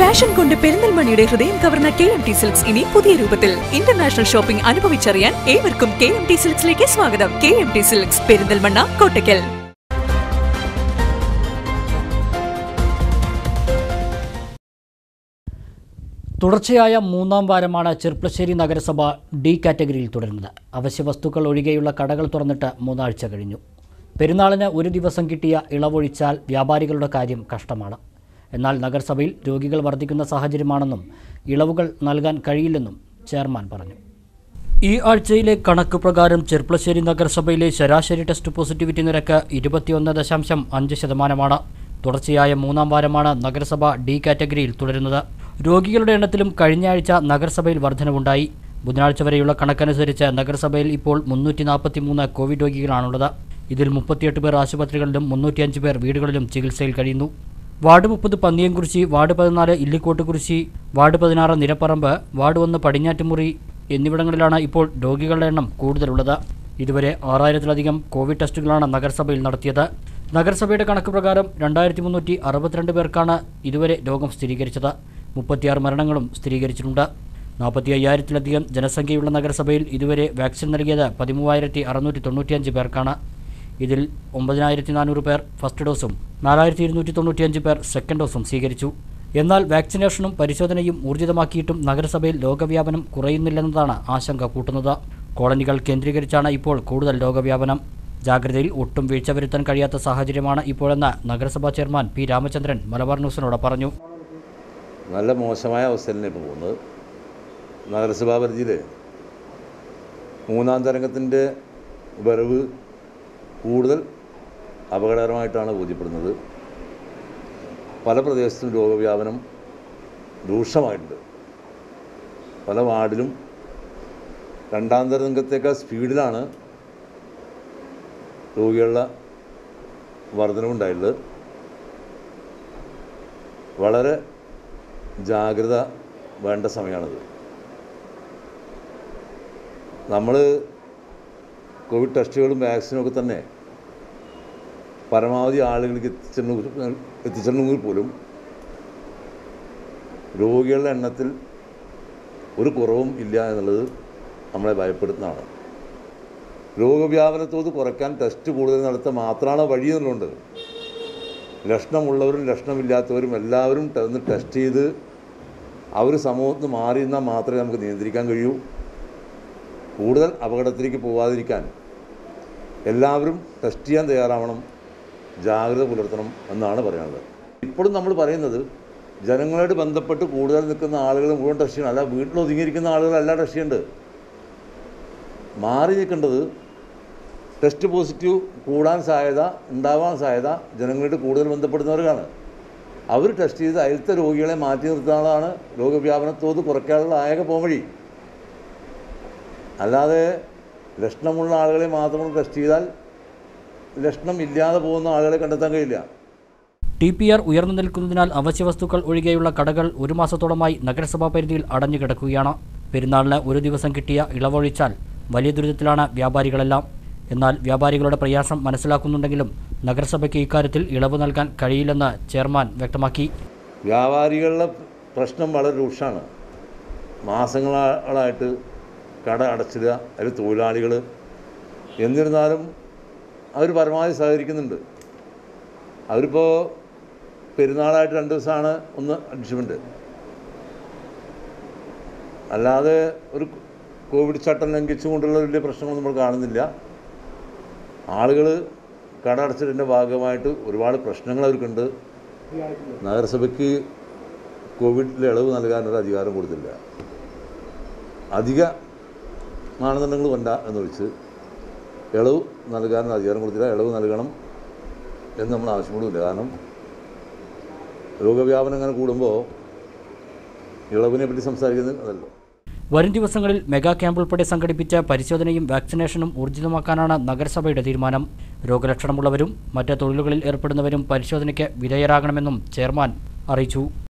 fashion കൊണ്ട് പെരിന്തൽമണ്ണയുടെ ഹൃദയം കവർന്ന കെ എം ടി സിൽക്സ് ഇനി പുതിയ രൂപത്തിൽ ഇന്റർനാഷണൽ ഷോപ്പിംഗ് അനുഭവിച്ചറിയാൻ ഏവർക്കും കെ എം ടി സിൽക്സിലേക്ക് സ്വാഗതം K M T silks Perinthalmanna Kottakkal തുടർച്ചയായ മൂന്നാം വാരമാണ് ചെർപ്പളശ്ശേരി നഗരസഭ ഡി കാറ്റഗറിയിൽ തുടരുന്നത് അവശ്യ വസ്തുക്കൾ ഒഴികെയുള്ള കടകൾ തുറന്നിട്ട് മൂന്നാഴ്ച കഴിഞ്ഞു പെരുന്നാളിന് ഒരു ദിവസം കിട്ടിയ ഇളവൊഴിച്ചാൽ വ്യാപാരികളുടെ കാര്യം കഷ്ടമാണ് എന്നാൽ നഗരസഭയിൽ രോഗികൾ വർദ്ധിക്കുന്ന സാഹചര്യമാണെന്നും ഇളവുകൾ നൽകാൻ കഴിയില്ലെന്നും ചെയർമാൻ പറഞ്ഞു ഈ ആഴ്ചയിലെ കണക്ക് പ്രകാരം ചെർപ്പളശ്ശേരി നഗരസഭയിലെ ശരാശരി ടെസ്റ്റ് പോസിറ്റിവിറ്റി നിരക്ക് ഇരുപത്തിയൊന്ന് ദശാംശം അഞ്ച് ശതമാനമാണ് തുടർച്ചയായ മൂന്നാം വാരമാണ് നഗരസഭ ഡി കാറ്റഗറിയിൽ തുടരുന്നത് രോഗികളുടെ എണ്ണത്തിലും കഴിഞ്ഞ ആഴ്ച നഗരസഭയിൽ വർധനവുണ്ടായി ബുധനാഴ്ച വരെയുള്ള കണക്കനുസരിച്ച് നഗരസഭയിൽ ഇപ്പോൾ മുന്നൂറ്റി നാൽപ്പത്തി മൂന്ന് കോവിഡ് രോഗികളാണുള്ളത് ഇതിൽ മുപ്പത്തിയെട്ട് പേർ ആശുപത്രികളിലും മുന്നൂറ്റിയഞ്ച് പേർ വീടുകളിലും ചികിത്സയിൽ കഴിയുന്നു വാർഡ് മുപ്പത് പന്നിയംകുറിശി വാർഡ് പതിനാല് ഇല്ലിക്കോട്ടുകുറിശി വാർഡ് പതിനാറ് നിരപ്പറമ്പ് വാർഡ് ഒന്ന് പടിഞ്ഞാറ്റുമുറി എന്നിവിടങ്ങളിലാണ് ഇപ്പോൾ രോഗികളുടെ എണ്ണം കൂടുതലുള്ളത് ഇതുവരെ ആറായിരത്തിലധികം കോവിഡ് ടെസ്റ്റുകളാണ് നഗരസഭയിൽ നടത്തിയത് നഗരസഭയുടെ കണക്ക് പ്രകാരം രണ്ടായിരത്തി മുന്നൂറ്റി അറുപത്തിരണ്ട് പേർക്കാണ് ഇതുവരെ രോഗം സ്ഥിരീകരിച്ചത് മുപ്പത്തിയാറ് മരണങ്ങളും സ്ഥിരീകരിച്ചിട്ടുണ്ട് നാൽപ്പത്തി അയ്യായിരത്തിലധികം ജനസംഖ്യയുള്ള നഗരസഭയിൽ ഇതുവരെ വാക്സിൻ നൽകിയത് പതിമൂവായിരത്തി അറുന്നൂറ്റി തൊണ്ണൂറ്റിയഞ്ച് പേർക്കാണ് ഇതിൽ ഒമ്പതിനായിരത്തി നാനൂറ് പേർ ഫസ്റ്റ് ഡോസും നാലായിരത്തി ഇരുന്നൂറ്റി തൊണ്ണൂറ്റിയഞ്ച് പേർ സെക്കൻഡ് ഡോസും സ്വീകരിച്ചു എന്നാൽ വാക്സിനേഷനും പരിശോധനയും ഊർജിതമാക്കിയിട്ടും നഗരസഭയിൽ രോഗവ്യാപനം കുറയുന്നില്ലെന്നതാണ് ആശങ്ക കൂട്ടുന്നത് കോളനികൾ കേന്ദ്രീകരിച്ചാണ് ഇപ്പോൾ കൂടുതൽ രോഗവ്യാപനം ജാഗ്രതയിൽ ഒട്ടും വീഴ്ച വരുത്താൻ കഴിയാത്ത സാഹചര്യമാണ് ഇപ്പോഴെന്ന് നഗരസഭാ ചെയർമാൻ പി രാമചന്ദ്രൻ മലബാർ ന്യൂസിനോട് പറഞ്ഞു നല്ല മോശമായ അവസ്ഥയിലാണ് ഇപ്പോൾ പോകുന്നത് നഗരസഭാ പരിധിയിൽ മൂന്നാം തരംഗത്തിൻ്റെ വരവ് കൂടുതൽ അപകടകരമായിട്ടാണ് ബോധ്യപ്പെടുന്നത് പല പ്രദേശത്തും രോഗവ്യാപനം രൂക്ഷമായിട്ടുണ്ട് പല വാർഡിലും രണ്ടാം തരംഗത്തേക്കാൾ സ്പീഡിലാണ് രോഗികളുടെ വർധനവുണ്ടായിട്ടുള്ളത് വളരെ ജാഗ്രത വേണ്ട സമയമാണിത് നമ്മൾ കോവിഡ് ടെസ്റ്റുകളും വാക്സിനും ഒക്കെ തന്നെ പരമാവധി ആളുകൾക്ക് എത്തിച്ചിരുന്ന എത്തിച്ചിരുന്നെങ്കിൽ പോലും രോഗികളുടെ എണ്ണത്തിൽ ഒരു കുറവും ഇല്ല എന്നുള്ളത് നമ്മളെ ഭയപ്പെടുത്തുന്നതാണ് രോഗവ്യാപനത്തോത് കുറയ്ക്കാൻ ടെസ്റ്റ് കൂടുതൽ നടത്തുക മാത്രമാണ് വഴി എന്നുള്ളത് ലക്ഷണമുള്ളവരും ലക്ഷണമില്ലാത്തവരും എല്ലാവരും ടെ- ഒന്ന് ടെസ്റ്റ് ചെയ്ത് അവർ സമൂഹത്തിൽ നിന്ന് മാറി നിന്നാൽ മാത്രമേ നമുക്ക് നിയന്ത്രിക്കാൻ കഴിയൂ കൂടുതൽ അപകടത്തിലേക്ക് പോകാതിരിക്കാൻ എല്ലാവരും ടെസ്റ്റ് ചെയ്യാൻ തയ്യാറാവണം ജാഗ്രത പുലർത്തണം എന്നാണ് പറയാനുള്ളത് ഇപ്പോഴും നമ്മൾ പറയുന്നത് ജനങ്ങളായിട്ട് ബന്ധപ്പെട്ട് കൂടുതൽ നിൽക്കുന്ന ആളുകൾ മുഴുവൻ ടെസ്റ്റ് ചെയ്യണം അല്ല വീട്ടിൽ ഒതുങ്ങിയിരിക്കുന്ന ആളുകളല്ല ടെസ്റ്റ് ചെയ്യേണ്ടത് മാറി നിൽക്കേണ്ടത് ടെസ്റ്റ് പോസിറ്റീവ് കൂടാൻ സാധ്യത ഉണ്ടാവാൻ സാധ്യത ജനങ്ങളായിട്ട് കൂടുതൽ ബന്ധപ്പെടുന്നവർക്കാണ് അവർ ടെസ്റ്റ് ചെയ്ത് അതിലത്തെ രോഗികളെ മാറ്റി നിർത്താനുള്ളതാണ് രോഗവ്യാപനത്തോത് കുറയ്ക്കാനുള്ള ആയക പോംവഴി അല്ലാതെ ലക്ഷണമുള്ള ആളുകളെ മാത്രം ടെസ്റ്റ് ചെയ്താൽ ലക്ഷണം ഇല്ലാതെ പോകുന്ന ആളുകളെ കണ്ടെത്താൻ കഴിയില്ല ടി പി ആർ ഉയർന്നു നിൽക്കുന്നതിനാൽ അവശ്യവസ്തുക്കൾ ഒഴികെയുള്ള കടകൾ ഒരു മാസത്തോളമായി നഗരസഭാ പരിധിയിൽ അടഞ്ഞു കിടക്കുകയാണ് പെരുന്നാളിന് ഒരു ദിവസം കിട്ടിയ ഇളവൊഴിച്ചാൽ വലിയ ദുരിതത്തിലാണ് വ്യാപാരികളെല്ലാം എന്നാൽ വ്യാപാരികളുടെ പ്രയാസം മനസ്സിലാക്കുന്നുണ്ടെങ്കിലും നഗരസഭയ്ക്ക് ഇക്കാര്യത്തിൽ ഇളവ് നൽകാൻ കഴിയില്ലെന്ന് ചെയർമാൻ വ്യക്തമാക്കി വ്യാപാരികളുടെ പ്രശ്നം വളരെ രൂക്ഷമാണ് മാസങ്ങളായിട്ട് കട അടച്ചിടുക അതിൽ തൊഴിലാളികൾ എന്നിരുന്നാലും അവർ പരമാവധി സഹകരിക്കുന്നുണ്ട് അവരിപ്പോൾ പെരുന്നാളായിട്ട് രണ്ട് ദിവസമാണ് ഒന്ന് അഡ്ജസ്റ്റ്മെൻറ്റ് അല്ലാതെ ഒരു കോവിഡ് ചട്ടം ലംഘിച്ചുകൊണ്ടുള്ള വലിയ പ്രശ്നങ്ങളൊന്നും നമ്മൾ കാണുന്നില്ല ആളുകൾ കട അടച്ചതിൻ്റെ ഭാഗമായിട്ട് ഒരുപാട് പ്രശ്നങ്ങൾ അവർക്കുണ്ട് നഗരസഭയ്ക്ക് കോവിഡിൽ ഇളവ് നൽകാനൊരു അധികാരം കൊടുത്തില്ല അധിക മാനദണ്ഡങ്ങൾ വേണ്ട എന്ന് വെച്ച് ഇളവ് നൽകാൻ അധികാരം കൊടുത്തില്ല ഇളവ് നൽകണം എന്ന് നമ്മൾ ആവശ്യപ്പെടുന്നില്ല കാരണം രോഗവ്യാപനം അങ്ങനെ കൂടുമ്പോൾ ഇളവിനെ പറ്റി സംസാരിക്കുന്നത് അതല്ലോ വരും ദിവസങ്ങളിൽ മെഗാ ക്യാമ്പ് ഉൾപ്പെടെ സംഘടിപ്പിച്ച പരിശോധനയും വാക്സിനേഷനും ഊർജിതമാക്കാനാണ് നഗരസഭയുടെ തീരുമാനം രോഗലക്ഷണമുള്ളവരും മറ്റ് തൊഴിലുകളിൽ ഏർപ്പെടുന്നവരും പരിശോധനയ്ക്ക് വിധേയരാകണമെന്നും ചെയർമാൻ അറിയിച്ചു